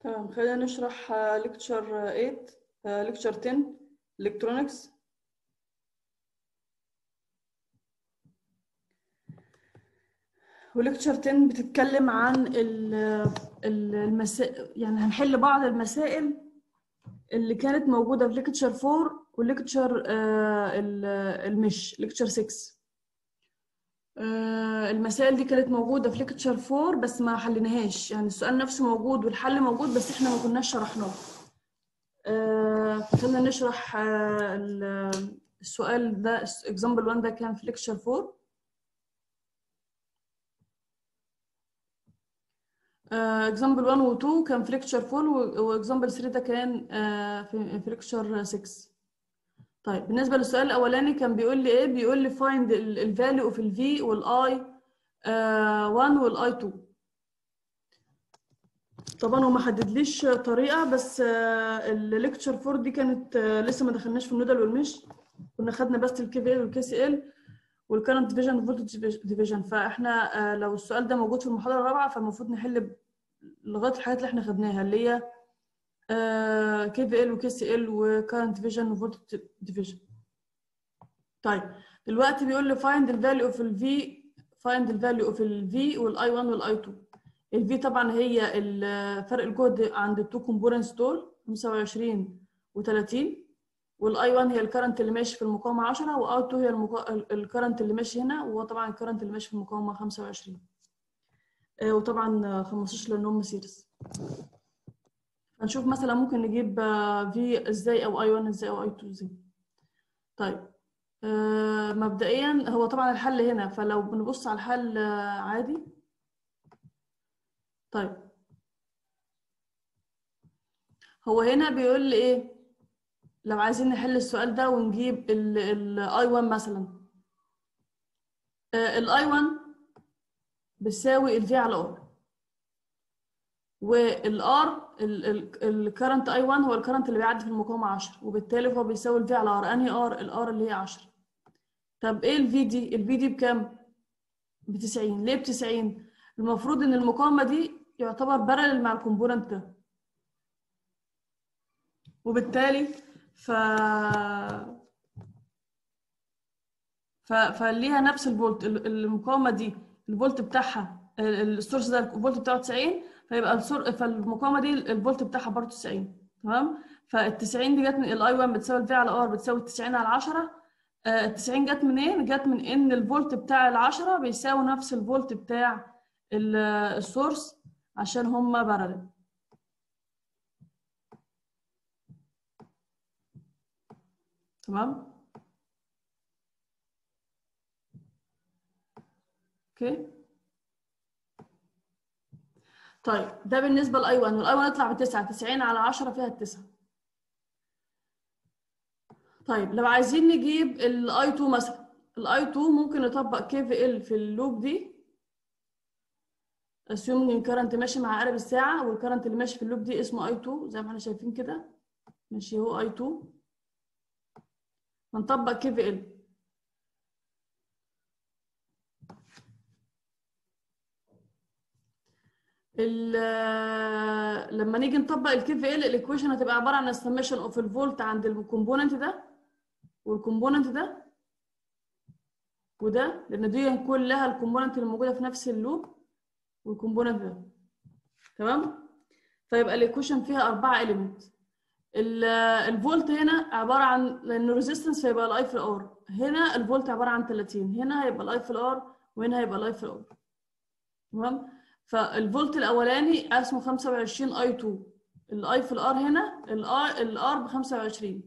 تمام خلينا نشرح ليكتشر 8 ليكتشر 10 الكترونكس وليكتشر 10 بتتكلم عن المسائل يعني هنحل بعض المسائل اللي كانت موجودة في ليكتشر 4 وليكتشر المش ليكتشر 6 المسائل دي كانت موجودة في ليكتشر 4 بس ما حليناهاش يعني السؤال نفسه موجود والحل موجود بس احنا ما كناش شرحناه خلينا نشرح السؤال ده example 1 ده كان في ليكتشر 4 اكزامبل 1 و 2 كان في ليكتشر 4 واكزامبل 3 ده كان في ليكتشر 6 طيب بالنسبه للسؤال الاولاني كان بيقول لي ايه بيقول لي فايند الفاليو اوف الفي والاي 1 والاي 2 طبعا هو ما حددليش طريقه بس الليكتشر 4 دي كانت لسه ما دخلناش في النودل والمش كنا خدنا بس الكي في ال والكي سي ال والكرنت ديفيجن والفولتج ديفيجن فاحنا لو السؤال ده موجود في المحاضره الرابعه فالمفروض نحل لغايه الحاجات اللي احنا خدناها اللي هي كي في ال وكي سي ال وكرنت ديفيجن وفولتج ديفيجن طيب دلوقتي بيقول لي فايند الفاليو اوف الفي فايند الفاليو اوف الفي والاي 1 والاي 2 الفي طبعا هي فرق الجهد عند التو كومبوننتس دول 25 و30 والاي 1 هي الكرنت اللي ماشي في المقاومه 10 واي 2 هي المقا... الكرنت اللي ماشي هنا وطبعا الكرنت اللي ماشي في المقاومه 25 آه وطبعا 15 لانهم سيريز هنشوف مثلا ممكن نجيب في ازاي او اي 1 ازاي او اي 2 ازاي طيب آه مبدئيا هو طبعا الحل هنا فلو بنبص على الحل عادي طيب هو هنا بيقول لي ايه لو عايزين نحل السؤال ده ونجيب الاي 1 مثلا الاي 1 بتساوي الفي على ار والار الكرنت اي 1 هو الكرنت اللي بيعدي في المقاومه 10 وبالتالي هو بيساوي الفي على ار انهي ار الار اللي هي 10 طب ايه الفي دي الفي دي بكام ب 90 ليه ب 90 المفروض ان المقاومه دي يعتبر بارلل مع الكومبوننت ده وبالتالي ف ف فليها نفس الفولت المقاومه دي الفولت بتاعها السورس ده الفولت بتاعه 90 فيبقى السور فالمقاومه دي الفولت بتاعها برضه 90 تمام فال 90 دي جت من الاي 1 بتساوي الفي على ار بتساوي 90 على 10 ال 90 جت منين؟ جت من ان الفولت بتاع ال 10 بيساوي نفس الفولت بتاع السورس عشان هما بارلل تمام اوكي طيب ده بالنسبه لاي 1 والاي 1 يطلع ب 9 90 على 10 فيها التسعة طيب لو عايزين نجيب الاي 2 مثلا الاي 2 ممكن نطبق كي في ال في اللوب دي اسيوم ان الكرنت ماشي مع قارب الساعه والكرنت اللي ماشي في اللوب دي اسمه اي 2 زي ما احنا شايفين كده ماشي هو اي 2 هنطبق كي في ال لما نيجي نطبق الكي في ال الايكويشن هتبقى عباره عن السميشن اوف الفولت عند الكومبوننت ده والكومبوننت ده وده لان دي كلها الكومبوننت اللي موجوده في نفس اللوب والكومبوننت ده تمام فيبقى الايكويشن فيها اربعه اليمنت الفولت هنا عباره عن لانه ريزيستنس فيبقى الاي في الار هنا الفولت عباره عن 30 هنا هيبقى الاي في الار وهنا هيبقى الاي في الار تمام فالفولت الاولاني اسمه 25 اي 2 الاي في الار هنا الار الار ب 25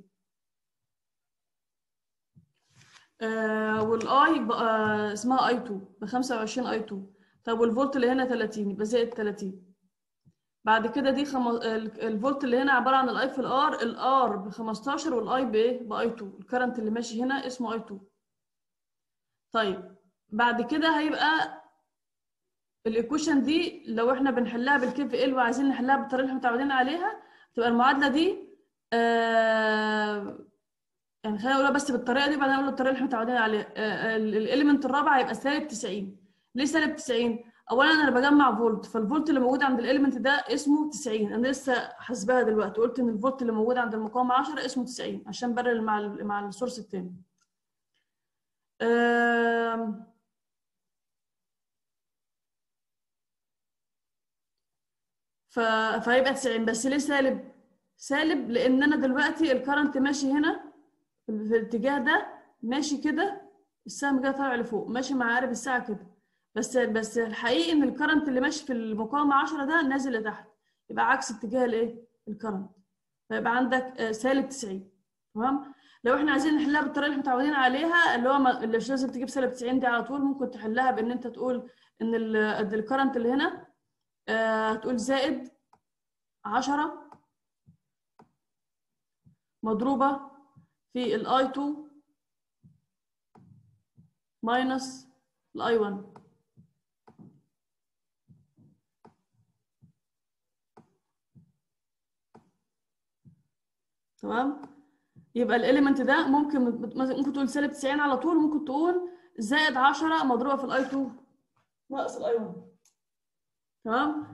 آه والاي آه اسمها اي 2 ب 25 اي 2 طب والفولت اللي هنا 30 يبقى زائد 30 بعد كده دي خم... الفولت اللي هنا عباره عن الاي في الار الار ب 15 والاي بايه باي 2 الكرنت اللي ماشي هنا اسمه اي 2 طيب بعد كده هيبقى الايكويشن دي لو احنا بنحلها بالكي في ال وعايزين نحلها بالطريقه اللي احنا متعودين عليها تبقى المعادله دي آه يعني خلينا نقولها بس بالطريقه دي بعدين نقول الطريقه اللي احنا متعودين عليها آه الاليمنت الرابع هيبقى سالب 90 ليه سالب 90 اولا انا بجمع فولت فالفولت اللي موجود عند الاليمنت ده اسمه 90 انا لسه حاسباها دلوقتي قلت ان الفولت اللي موجود عند المقاومه 10 اسمه 90 عشان برر مع ال مع السورس التاني آم، ف... فهيبقى 90 بس ليه سالب سالب لان انا دلوقتي الكرنت ماشي هنا في في الاتجاه ده ماشي كده السهم كده طالع لفوق ماشي مع عقارب الساعه كده بس بس الحقيقي ان الكرنت اللي ماشي في المقاومه 10 ده نازل لتحت يبقى عكس اتجاه الايه الكرنت فيبقى عندك آه، سالب 90 تمام لو احنا عايزين نحلها بالطريقه اللي متعودين عليها اللي هو ما- اللي مش لازم تجيب سالب 90 دي على طول ممكن تحلها بان انت تقول ان ال- قد الكرنت اللي هنا آه، هتقول زائد 10 مضروبة في ال I2 ماينس ال I1 تمام يبقى الاليمنت ده ممكن ممكن تقول سالب 90 على طول ممكن تقول زائد 10 مضروبة في ال I2 ناقص ال I1 تمام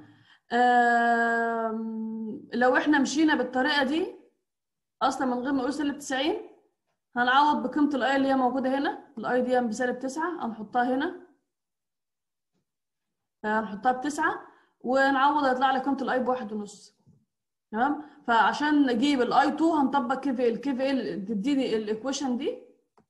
آم، لو احنا مشينا بالطريقة دي اصلا من غير ما اقول سالب 90 هنعوض بقيمه الاي اللي هي موجوده هنا الاي دي بسالب 9 هنحطها هنا هنحطها بتسعة ونعوض هيطلع لي قيمه الاي بواحد ونص تمام فعشان نجيب الاي 2 هنطبق كي في ال كي في ال تديني الايكويشن دي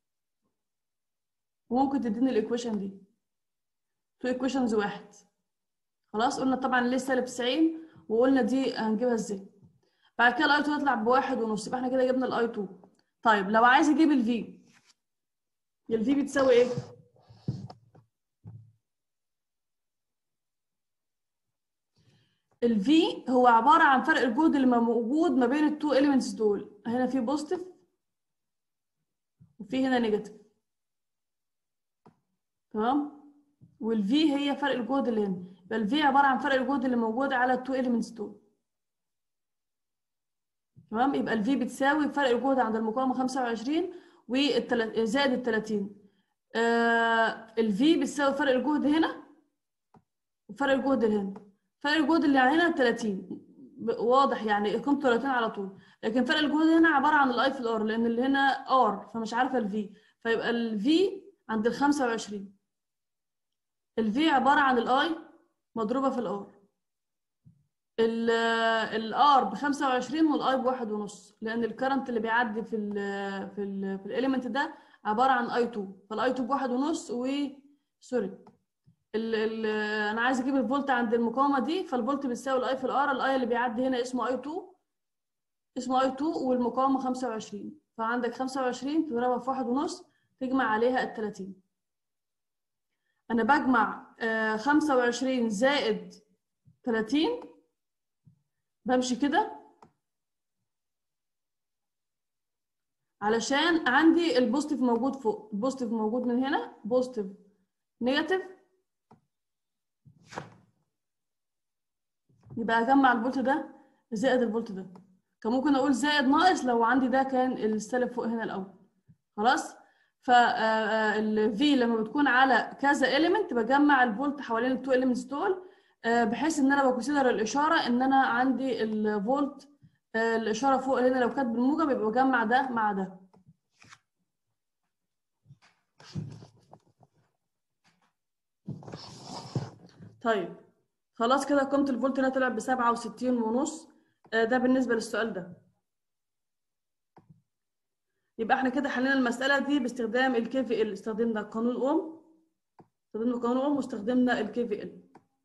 وممكن تديني الايكويشن دي تو ايكويشنز واحد خلاص قلنا طبعا ليه سالب 90 وقلنا دي هنجيبها ازاي بعد كده الاي 2 يطلع بواحد ونص يبقى احنا كده جبنا الاي 2 طيب لو عايز اجيب الفي الفي بتساوي ايه؟ الفي هو عباره عن فرق الجهد اللي موجود ما بين التو اليمنتس دول هنا في بوزيتيف وفي هنا نيجاتيف تمام والفي هي فرق الجهد اللي هنا يبقى الفي عباره عن فرق الجهد اللي موجود على التو اليمنتس دول تمام يبقى الفي بتساوي فرق الجهد عند المقاومه 25 والتل... زائد ال 30 آه الفي بتساوي فرق الجهد هنا وفرق الجهد اللي هنا فرق الجهد اللي هنا 30 ب- واضح يعني قيمته 30 على طول لكن فرق الجهد هنا عباره عن الاي في الار لان اللي هنا ار فمش عارفه الفي فيبقى الفي عند ال 25 الفي عباره عن الاي مضروبه في الار الار ب 25 والاي بواحد ونص لان الكرنت اللي بيعدي في ال في ال في الاليمنت ده عباره عن اي 2 فالاي 2 بواحد ونص و سوري ال ال انا عايز اجيب الفولت عند المقاومه دي فالفولت بتساوي الاي في الار الاي اللي بيعدي هنا اسمه اي 2 اسمه اي 2 والمقاومه 25 فعندك 25 تضربها في واحد ونص تجمع عليها ال 30 انا بجمع آه، 25 زائد 30 بمشي كده علشان عندي البوزيتيف موجود فوق البوزيتيف موجود من هنا بوزيتيف نيجاتيف يبقى اجمع الفولت ده زائد الفولت ده كان ممكن اقول زائد ناقص لو عندي ده كان السالب فوق هنا الاول خلاص فالفي لما بتكون على كذا اليمنت بجمع الفولت حوالين التو اليمنتس دول آه، بحيث ان انا بكونسيدر الاشاره ان انا عندي الفولت آه، الاشاره فوق هنا لو كانت بالموجب يبقى بجمع ده مع ده طيب خلاص كده قيمه الفولت هنا طلعت ب 67 ونص آه، ده بالنسبه للسؤال ده يبقى احنا كده حلينا المساله دي باستخدام الكي في ال استخدمنا قانون اوم استخدمنا قانون اوم واستخدمنا الكي في ال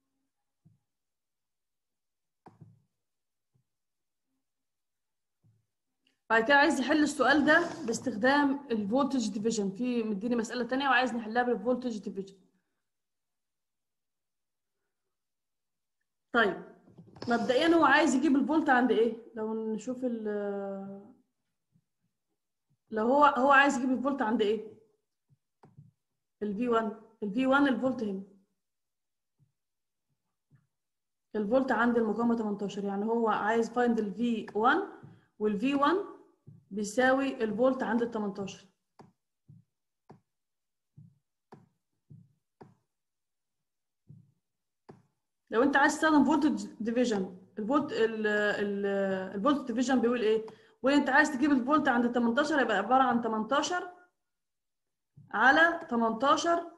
بعد كده عايز يحل السؤال ده باستخدام الفولتج ديفيجن في مديني مسألة تانية وعايز نحلها بالفولتج ديفيجن طيب مبدئيا هو عايز يجيب الفولت عند ايه لو نشوف ال لو هو هو عايز يجيب الفولت عند ايه الفي 1 الفي 1 الفولت هنا الفولت عند المقاومة 18 يعني هو عايز فايند الفي 1 والفي 1 بيساوي الفولت عند ال 18 لو انت عايز تستخدم فولتج ديفيجن الفولت ال- ال- الفولت ديفيجن بيقول ايه وانت عايز تجيب الفولت عند 18 يبقى عباره عن 18 على 18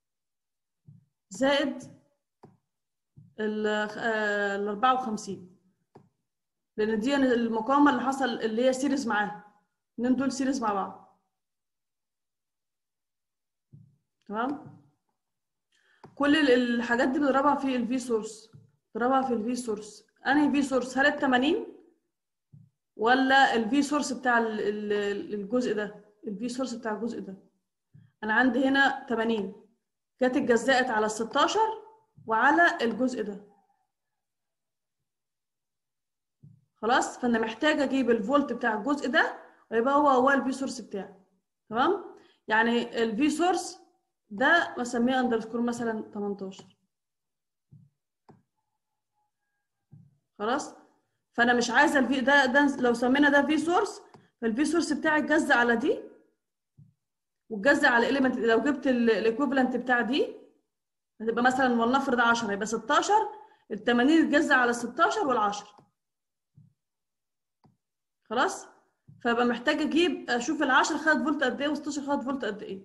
زائد ال آه، ال 54 لان دي المقاومه اللي حصل اللي هي سيريز معاها الاثنين دول سيريز مع بعض تمام كل ال- الحاجات دي بنضربها في الفي سورس بنضربها في الفي سورس انهي في سورس هل ال 80 ولا الفي سورس بتاع ال- ال- الجزء ده الفي سورس بتاع الجزء ده انا عندي هنا 80 كانت اتجزأت على ال 16 وعلى الجزء ده خلاص فانا محتاجه اجيب الفولت بتاع الجزء ده ويبقى هو هو الفي سورس بتاعي تمام يعني الفي سورس ده بسميه اندرسكور مثلا 18 خلاص فانا مش عايزه الفي ده ده لو سمينا ده في سورس فالفي سورس بتاعي اتجزأ على دي واتجزأ على الاليمنت لو جبت الايكويفالنت بتاع دي هتبقى مثلا ولنفرض 10 يبقى 16 ال 80 اتجزأ على 16 وال 10 خلاص فبقى محتاج اجيب اشوف ال 10 خدت فولت قد ايه و 16 خدت فولت قد ايه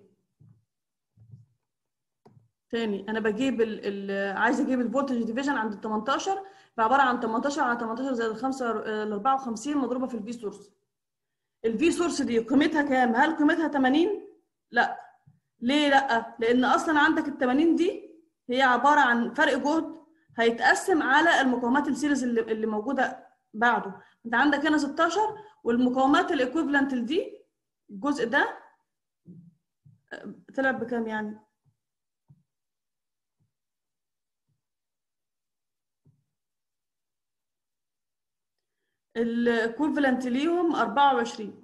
تاني انا بجيب ال ال عايزه اجيب الفولتج ديفيجن عند ال 18 فعباره عن 18 على 18 زائد 5 ال 54 مضروبه في الفي سورس الفي سورس دي قيمتها كام هل قيمتها 80 لا ليه لا لان اصلا عندك ال 80 دي هي عباره عن فرق جهد هيتقسم على المقاومات السيريز اللي, اللي موجوده بعده انت عندك هنا 16 والمقاومات الايكويفالنت دي الجزء ده آه، طلع بكام يعني الايكويفالنت ليهم 24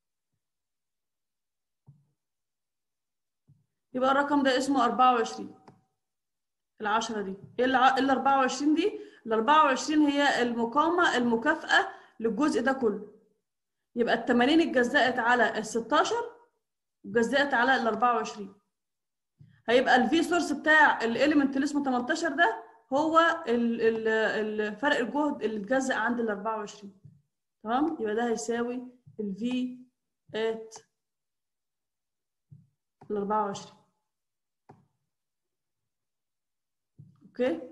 يبقى الرقم ده اسمه 24 العشرة دي ايه الع- ال 24 دي ال 24 هي المقاومة المكافأة للجزء ده كله يبقى ال 80 اتجزأت على ال 16 واتجزأت على ال 24 هيبقى الفي سورس بتاع الاليمنت اللي اسمه 18 ده هو ال- ال- ال- فرق الجهد اللي اتجزأ عند ال 24 تمام يبقى ده هيساوي الفي ات ال 24 اوكي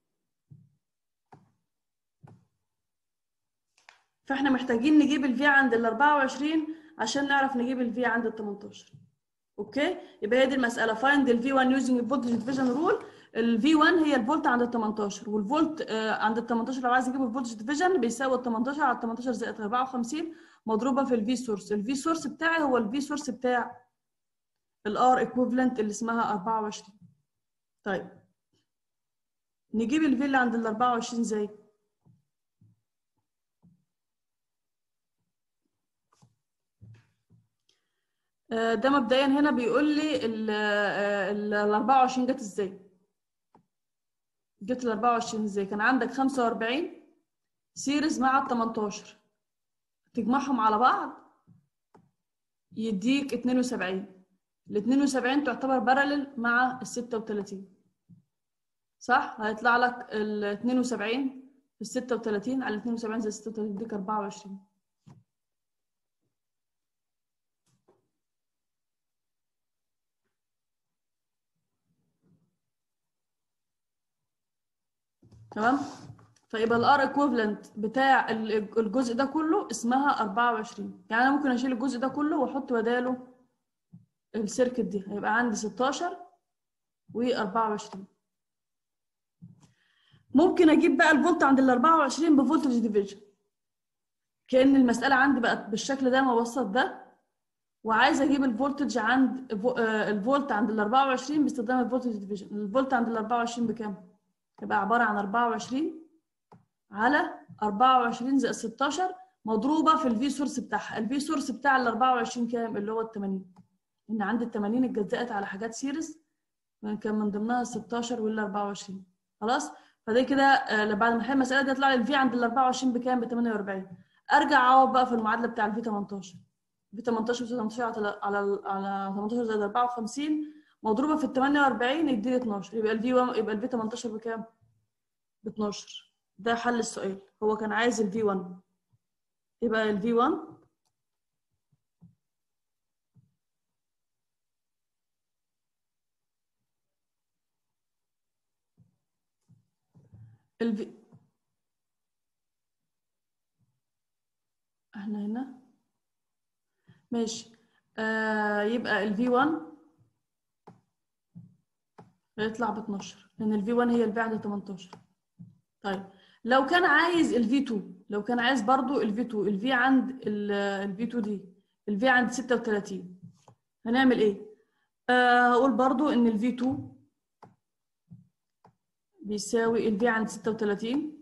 فاحنا محتاجين نجيب الفي عند ال 24 عشان نعرف نجيب الفي عند ال 18 اوكي يبقى هي دي المساله فايند الفي 1 يوزنج الفولتج ديفيجن رول الفي 1 هي الفولت عند ال 18 والفولت آه، عند ال 18 لو عايز اجيب الفولتج ديفيجن بيساوي ال 18 على 18 زائد 54 مضروبه في الفي سورس الفي سورس بتاعي هو الفي سورس بتاع الار ايكويفالنت اللي اسمها 24 طيب نجيب الفي اللي عند ال 24 ازاي آه، ده مبدئيا هنا بيقول لي ال آه، ال 24 جت ازاي جت ال 24 ازاي كان عندك 45 سيريز مع ال 18 تجمعهم على بعض يديك 72 ال 72 تعتبر بارلل مع ال 36 صح هيطلع لك ال 72 في ال 36 على 72 زائد 36 يديك 24 تمام فيبقى الار ايكويفالنت بتاع ال- الجزء ده كله اسمها 24 يعني انا ممكن اشيل الجزء ده كله واحط بداله السيركت دي هيبقى عندي 16 و24 ممكن اجيب بقى الفولت عند ال 24 بفولتج ديفيجن كأن المسألة عندي بقت بالشكل ده مبسط ده وعايزه اجيب الفولتج عند فو- آه، الفولت عند ال 24 باستخدام الفولتج ديفيجن الفولت عند ال 24 بكام؟ يبقى عباره عن 24 على 24 زائد 16 مضروبه في الفي سورس بتاعها الفي سورس بتاع ال 24 كام اللي هو ال 80 ان عندي ال 80 اتجزأت على حاجات سيريز كان من ضمنها ال 16 وال 24 خلاص فده كده آه، بعد ما احل المساله دي يطلع لي الفي عند ال 24 بكام ب 48 ارجع اعوض بقى في المعادله بتاع الفي 18 في 18 زائد 18 على على على 18 زائد 54 مضروبه في ال 48 يديني 12 يبقى الفي يبقى الفي 18 بكام؟ ب 12 ده حل السؤال هو كان عايز ال V1 يبقى ال V1 ال V احنا هنا ماشي آه يبقى ال V1 هيطلع ب 12 لان ال V1 هي اللي بعد 18 طيب لو كان عايز ال V2 لو كان عايز برضو ال V2 ال V عند ال V2 دي ال V عند 36 هنعمل ايه؟ آه هقول برضو ان ال V2 بيساوي ال V عند 36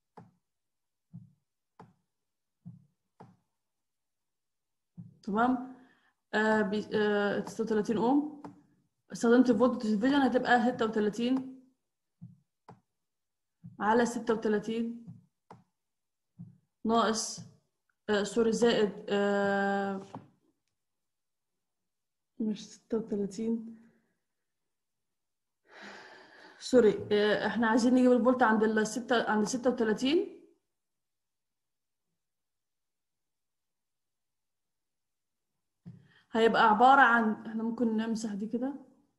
تمام آه بي آه 36 اوم استخدمت الفولت ديفيجن هتبقى 36 على 36 ناقص آه سوري زائد آه مش 36 سوري آه احنا عايزين نجيب الفولت عند ال 6 عند 36 هيبقى عبارة عن احنا ممكن نمسح دي كده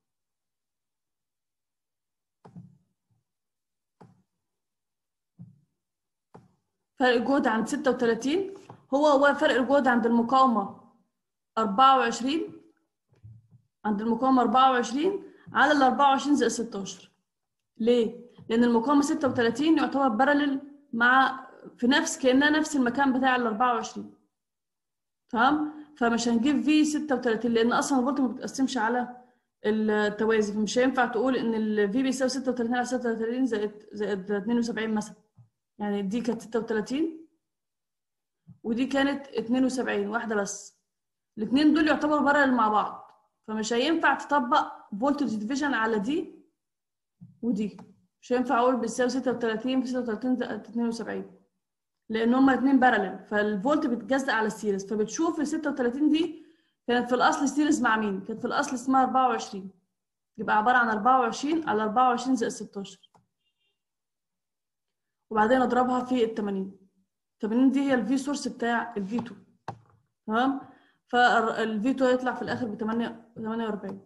فرق الجهد عند 36 هو هو فرق الجهد عند المقاومة 24 عند المقاومة 24 على ال 24 زائد 16 ليه؟ لأن المقاومة 36 يعتبر بارلل مع في نفس كأنها نفس المكان بتاع ال 24 تمام؟ فمش هنجيب في 36 لأن أصلا الفولت ما بتقسمش على التوازي فمش هينفع تقول إن ال في بيساوي 36 على 36 زائد زائد 72 مثلا يعني دي كانت 36 ودي كانت 72 واحدة بس الاثنين دول يعتبروا بارل مع بعض فمش هينفع تطبق فولتج ديفيجن على دي ودي مش هينفع اقول بتساوي 36 في 36 زائد 72 لان هما الاثنين بارلل فالفولت بيتجزأ على السيريز فبتشوف ال 36 دي كانت في الاصل سيريز مع مين؟ كانت في الاصل اسمها 24 يبقى عبارة عن 24 على 24 زائد 16 وبعدين اضربها في ال 80 80 دي هي الفي سورس بتاع الفي 2 تمام فالفي 2 هيطلع في الاخر ب 48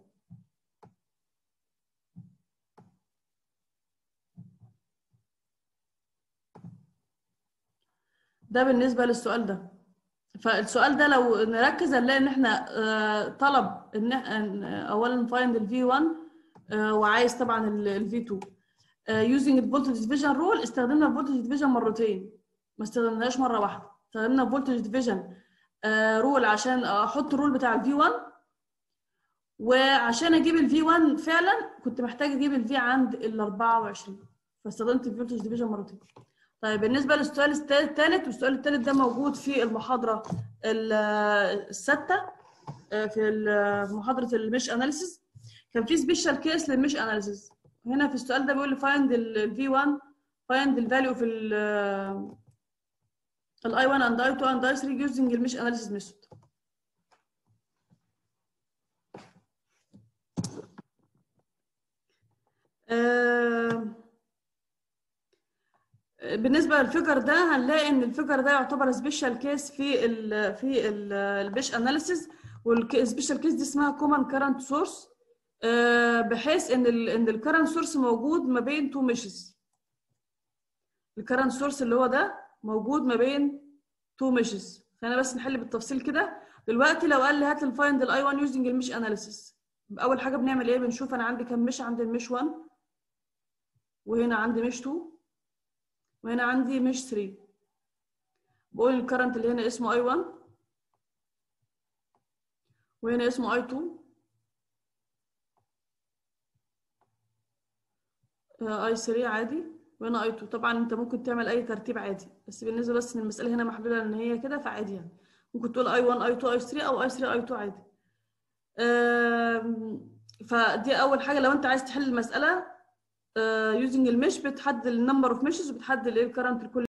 ده بالنسبه للسؤال ده فالسؤال ده لو نركز هنلاقي ان احنا طلب ان اولا فايند الفي 1 وعايز طبعا الفي 2 يوزنج الفولتج ديفيجن رول استخدمنا الفولتج ديفيجن مرتين ما استخدمناهاش مره واحده استخدمنا الفولتج ديفيجن رول عشان احط الرول بتاع الفي 1 وعشان اجيب الفي 1 فعلا كنت محتاج اجيب الفي عند ال 24 فاستخدمت الفولتج ديفيجن مرتين طيب بالنسبه للسؤال الثالث والسؤال الثالث ده موجود في المحاضره السادسه في محاضره المش اناليسيس كان في سبيشال كيس للمش اناليسيس هنا في السؤال ده بيقول لي فايند الفي 1 فايند الفاليو في الاي 1 اند اي 2 اند اي 3 يوزنج المش اناليسيس ميثود بالنسبه للفيجر ده هنلاقي ان الفيجر ده يعتبر سبيشال كيس في ال في البيش اناليسيس والسبيشال كيس دي اسمها كومن كارنت سورس بحيث ان ال ان الكرنت سورس موجود ما بين تو ميشز الكرنت سورس اللي هو ده موجود ما بين تو ميشز خلينا بس نحل بالتفصيل كده دلوقتي لو قال لي هات الفايند الاي 1 يوزنج المش اناليسيس اول حاجه بنعمل ايه بنشوف انا عندي كام مش عندي المش 1 وهنا عندي مش 2 وهنا عندي مش 3 بقول الكرنت اللي هنا اسمه اي 1 وهنا اسمه اي 2 اي 3 عادي وهنا اي 2 طبعا انت ممكن تعمل اي ترتيب عادي بس بالنسبه بس ان المساله هنا محدوده ان هي كده فعادي يعني ممكن تقول اي 1 اي 2 اي 3 او اي 3 اي 2 عادي فدي اول حاجه لو انت عايز تحل المساله يوزنج المش بتحدد النمبر اوف مشز وبتحدد ايه الكرنت لكل